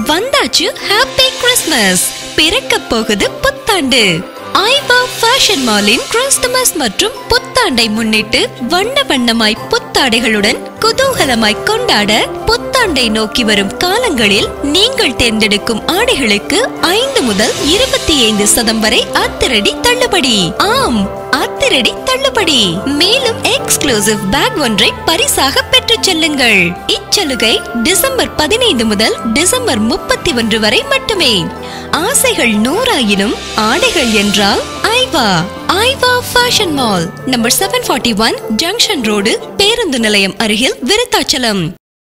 வந்தாச்சு happy Christmas பிறக்க போகுது புத்தாண்டு ஐவா ஃபேஷன் மாலின் கிறிஸ்துமஸ் மற்றும் புத்தாண்டை முன்னிட்டு வண்ண வண்ணமாய் புத்தாடைகளுடன் குதூகலமாய் கொண்டாட புத்தாண்டை நோக்கி வரும் காலங்களில் நீங்கள் தேர்ந்தெடுக்கும் ஆடைகளுக்கு ஐந்து முதல் இருபத்தி ஐந்து சதம் வரை அத்திரடி தள்ளுபடி ஆம் அத்திரடி தள்ளுபடி மேலும் எக்ஸ்க்ளூசிவ் பேக் ஒன்றை பரிசாக பெற்றுச் செல்லுங்கள் இச்சலுகை டிசம்பர் பதினைந்து முதல் டிசம்பர் முப்பத்தி ஒன்று வரை மட்டுமே ஆசைகள் நூறாயினும் ஆடைகள் என்றால் Aiva Aiva fashion mall number seven forty one junction road பேருந்து நிலையம் அருகில் விருத்தாச்சலம்